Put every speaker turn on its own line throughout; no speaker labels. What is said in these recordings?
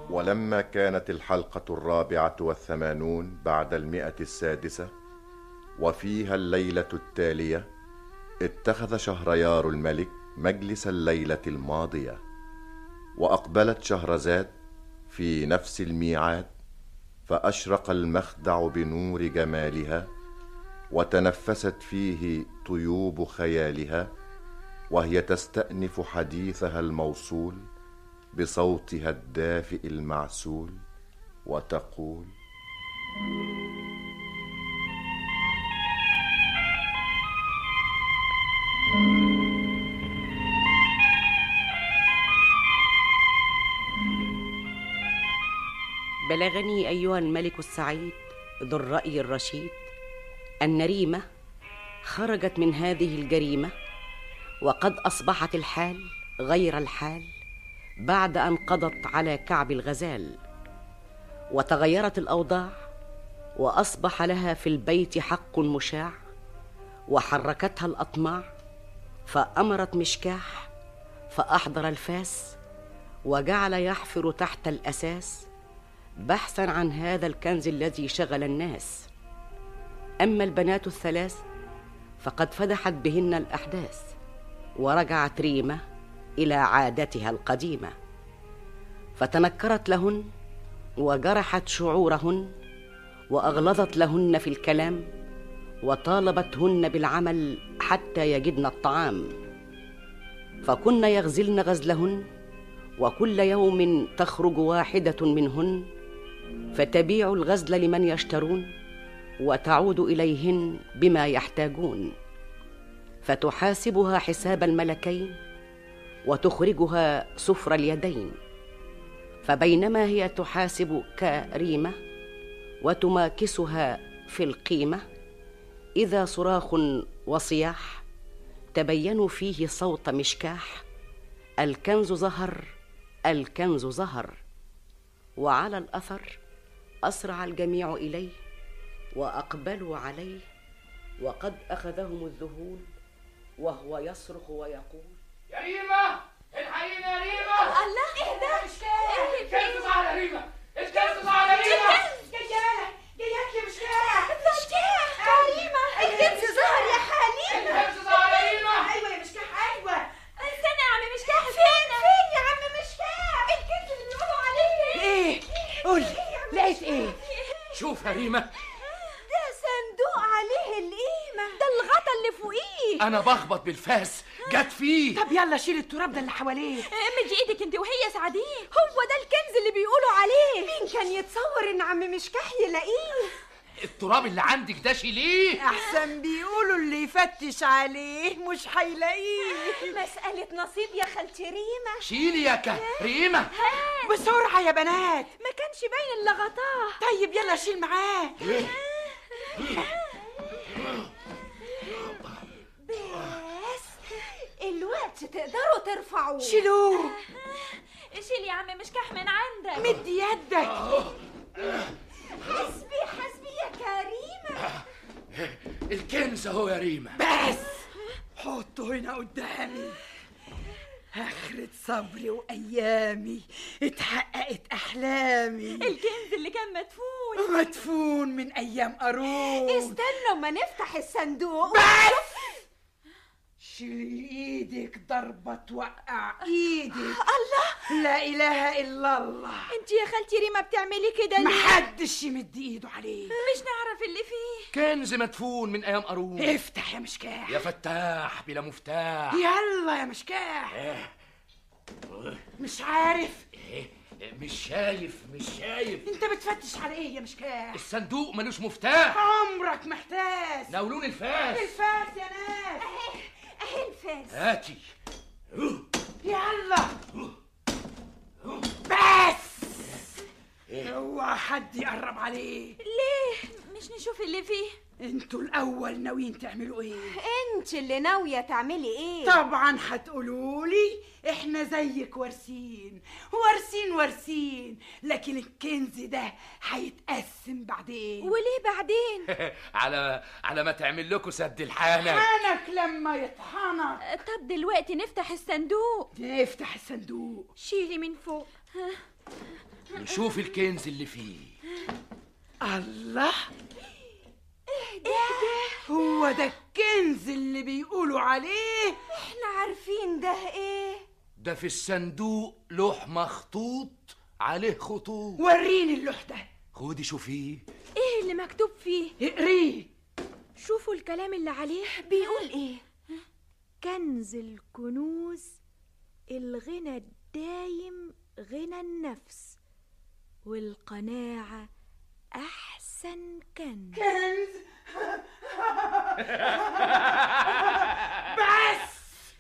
ولما كانت الحلقة الرابعة والثمانون بعد المئة السادسة وفيها الليلة التالية اتخذ شهريار الملك مجلس الليلة الماضية وأقبلت شهرزاد في نفس الميعاد فأشرق المخدع بنور جمالها وتنفست فيه طيوب خيالها وهي تستأنف حديثها الموصول بصوتها الدافئ المعسول وتقول
بلغني ايها الملك السعيد ذو الراي الرشيد ان ريمه خرجت من هذه الجريمه وقد اصبحت الحال غير الحال بعد ان قضت على كعب الغزال وتغيرت الاوضاع واصبح لها في البيت حق مشاع وحركتها الاطماع فامرت مشكاح فاحضر الفاس وجعل يحفر تحت الاساس بحثا عن هذا الكنز الذي شغل الناس اما البنات الثلاث فقد فدحت بهن الاحداث ورجعت ريمه الى عادتها القديمه فتنكرت لهن وجرحت شعورهن واغلظت لهن في الكلام وطالبتهن بالعمل حتى يجدن الطعام فكن يغزلن غزلهن وكل يوم تخرج واحده منهن فتبيع الغزل لمن يشترون وتعود اليهن بما يحتاجون فتحاسبها حساب الملكين وتخرجها سفر اليدين فبينما هي تحاسب كريمه وتماكسها في القيمه اذا صراخ وصياح تبينوا فيه صوت مشكاح الكنز ظهر الكنز ظهر وعلى الاثر اسرع الجميع اليه واقبلوا عليه وقد اخذهم الذهول وهو يصرخ ويقول
يا ريما الحقيني يا ريما
الله اهدى
الكنز على ريما الكنز على ريما
جيالك جيالك يا مشكاح مشكاح كريمة الكنز ظهر يا حليمة
الكنز على ريما
ايوه يا مشكاح ايوه استنى يا عم مشكاح فين فين يا عم مشكاح الكنز اللي بيقولوا عليه
ايه قولي لقيت ايه
شوف يا ريما
ده صندوق عليه القيمة ده الغطا اللي فوقيه
انا بخبط بالفاس جت فيه
طب يلا شيل التراب ده اللي حواليه
مدي ايدك انت وهي سعدين هو ده الكنز اللي بيقولوا عليه مين كان يتصور ان عم مشكاح يلاقيه
التراب اللي عندك ده شيليه
احسن بيقولوا اللي يفتش عليه مش هيلاقيه
مسألة نصيب يا خالتي ريمة
شيلي يا كريمه
بسرعه يا بنات
ما كانش باين الا غطاه
طيب يلا شيل معاه
بس الوقت تقدروا ترفعوه
شيلوه
شيل يا عم مشكاح من عندك
مد يدك
حسبي حسبي يا كريمة
الكنز اهو يا ريما
بس حطه هنا قدامي آخرة صبري وأيامي اتحققت أحلامي
الكنز اللي كان مدفون
مدفون من أيام قارون
استنوا ما نفتح الصندوق
بس شيلي ايدك ضربة توقع ايدك
الله
لا اله الا الله
انت يا خالتي ريما بتعملي كده ليه
محدش يمد ايده عليه
مش نعرف اللي فيه
كنز مدفون من ايام قارون
افتح يا مشكاح
يا فتاح بلا مفتاح
يلا يا مشكاح مش عارف
إيه، مش شايف مش شايف
انت بتفتش على ايه يا مشكاح
الصندوق ملوش مفتاح
عمرك محتاج
ناولون الفاس
الفاس يا ناس
اهي الفاس
هاتي
يلا بس اوعى حد يقرب عليه
ليه مش نشوف اللي فيه
انتوا الاول ناويين تعملوا ايه
انت اللي ناويه تعملي ايه
طبعا هتقولوا لي احنا زيك وارثين وارثين وارثين لكن الكنز ده هيتقسم بعدين
وليه بعدين
على على ما تعمل لكم سد الحانه
حنك لما يطحنك
طب دلوقتي نفتح الصندوق
نفتح الصندوق
شيلي من فوق
نشوف الكنز اللي فيه
الله هو ده الكنز اللي بيقولوا عليه
احنا عارفين ده ايه
ده في الصندوق لوح مخطوط عليه خطوط
وريني اللوح ده
خدي شوفيه
ايه اللي مكتوب فيه
اقريه
شوفوا الكلام اللي عليه بيقول ايه كنز الكنوز الغنى الدايم غنى النفس والقناعة أحسن كنز
كنز بس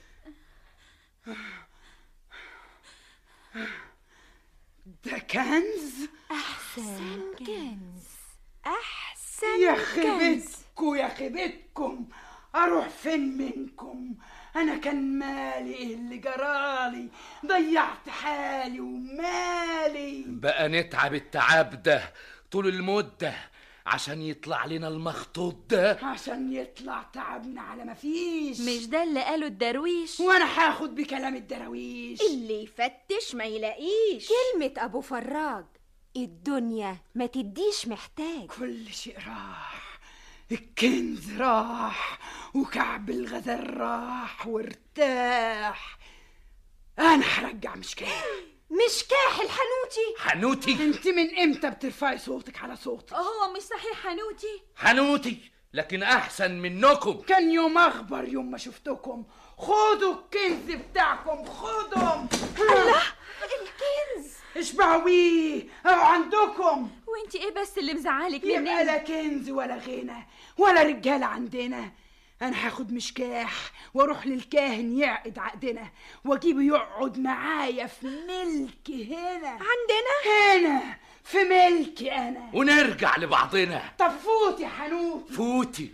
ده كنز
أحسن كنز أحسن
يا
كنز
خيبتكم يا خيبتكم اروح فين منكم انا كان مالي إيه اللي جرالي ضيعت حالي ومالي
بقى نتعب التعب ده طول المدة عشان يطلع لنا المخطوط ده
عشان يطلع تعبنا على ما فيش
مش ده اللي قاله الدرويش
وانا هاخد بكلام الدراويش
اللي يفتش ما يلاقيش كلمة أبو فراج الدنيا ما تديش محتاج
كل شيء راح الكنز راح وكعب الغزال راح وارتاح انا هرجع مشكاه
مشكاح الحنوتي
حنوتي
انت من امتى بترفعي صوتك على صوتي
هو مش صحيح حنوتي
حنوتي لكن احسن منكم
كان يوم اخبر يوم ما شفتكم خدوا الكنز بتاعكم خدهم الله
الكنز
اشبعوا بيه او عندكم
وانت ايه بس اللي مزعلك
يبقى
مننا
لا كنز ولا غنى ولا رجاله عندنا انا هاخد مشكاح واروح للكاهن يعقد عقدنا واجيبه يقعد معايا في ملكي هنا
عندنا
هنا في ملكي انا
ونرجع لبعضنا
طب فوت يا حنوت
فوتي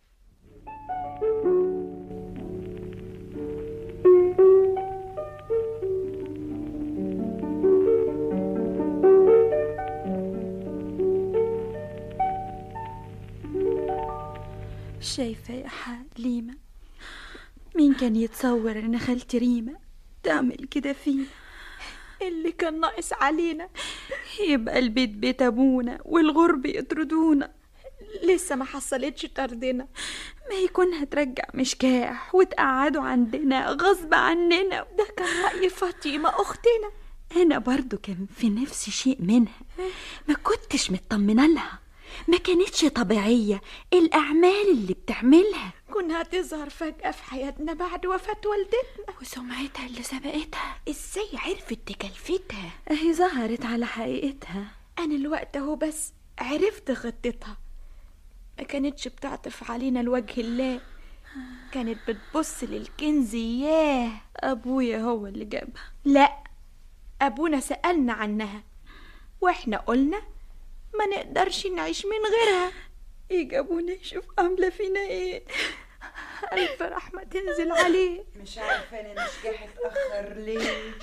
شايفة يا حليمة مين كان يتصور ان خالتي ريمة تعمل كده فينا اللي كان ناقص علينا يبقى البيت بيت ابونا والغرب يطردونا لسه ما حصلتش طردنا ما يكون هترجع مشكاح وتقعدوا عندنا غصب عننا ده كان رأي فاطمة أختنا أنا برضو كان في نفسي شيء منها ما كنتش مطمنة لها ما كانتش طبيعية الأعمال اللي بتعملها كونها تظهر فجأة في حياتنا بعد وفاة والدتنا وسمعتها اللي سبقتها ازاي عرفت تكلفتها اهي ظهرت على حقيقتها أنا الوقت اهو بس عرفت خطتها ما كانتش بتعطف علينا لوجه الله كانت بتبص للكنز ياه أبويا هو اللي جابها لا أبونا سألنا عنها واحنا قلنا ما نقدرش نعيش من غيرها يجي ابونا يشوف عامله فينا ايه الف رحمه تنزل عليه
مش عارفه انا مشكاح اتاخر ليه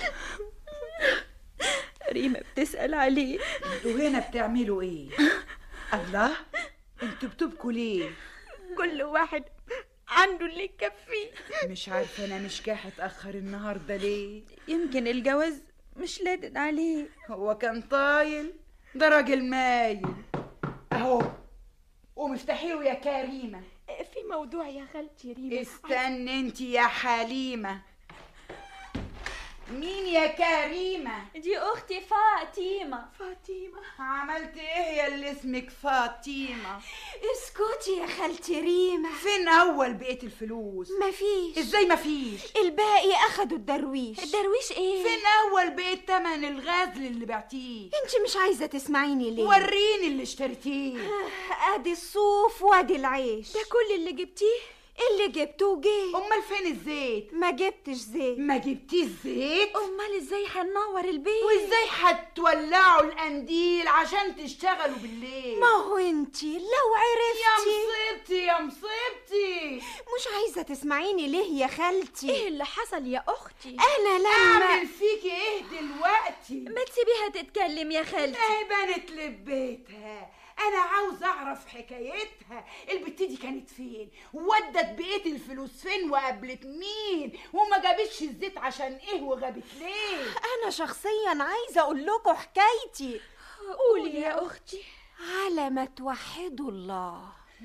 ريما بتسال عليه
انتوا هنا بتعملوا ايه الله انتوا بتبكوا ليه
كل واحد عنده اللي يكفيه
مش عارفه انا مشكاح اتاخر النهارده ليه
يمكن الجواز مش لادد عليه
هو كان طايل ده راجل مايل اهو قوم افتحيه يا كريمه
في موضوع يا خالتي ريما
استني انت يا حليمه مين يا كريمه
دي اختي فاطمه فاطمه
عملت ايه يا اللي اسمك فاطمه
اسكتي يا خالتي ريما
فين اول بقيه الفلوس
مفيش
ازاي مفيش
الباقي اخدوا الدرويش
الدرويش ايه
فين اول بقيه تمن الغزل اللي بعتيه
انت مش عايزه تسمعيني ليه
وريني اللي اشتريتيه
ادي الصوف وادي العيش
ده كل اللي جبتيه
اللي جبته جه
امال فين الزيت
ما جبتش زيت
ما جبتيش زيت
امال ازاي هننور البيت
وازاي هتولعوا القنديل عشان تشتغلوا بالليل
ما هو انت لو
يا
عرفتي
مصيبتي يا مصيبتي
مش عايزه تسمعيني ليه يا خالتي
ايه اللي حصل يا اختي
انا لما
اعمل فيكي ايه دلوقتي
ما تسيبيها تتكلم يا خالتي
اهي بنت لبيتها انا عاوز اعرف حكايتها البت دي كانت فين ودت بقيه الفلوس فين وقابلت مين وما جابتش الزيت عشان ايه وغابت ليه
انا شخصيا عايزه اقول لكم حكايتي
قولي يا أختي
على ما توحدوا الله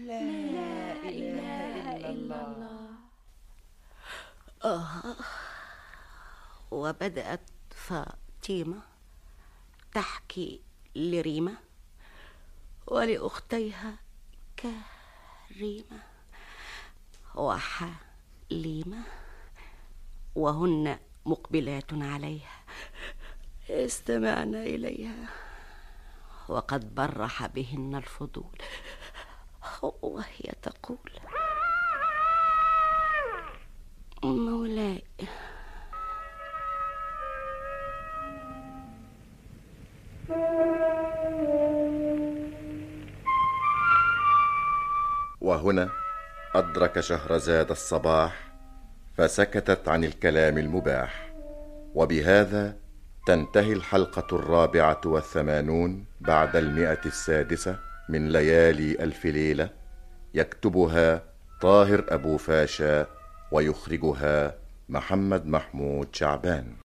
وبدأت فاطمة تحكي لريمة ولأختيها كريمة وحليمة وهن مقبلات عليها استمعن إليها وقد برح بهن الفضول وهي تقول مولاي
وهنا أدرك شهرزاد الصباح فسكتت عن الكلام المباح وبهذا تنتهي الحلقة الرابعة والثمانون بعد المئة السادسة من ليالي ألف ليلة يكتبها طاهر أبو فاشا ويخرجها محمد محمود شعبان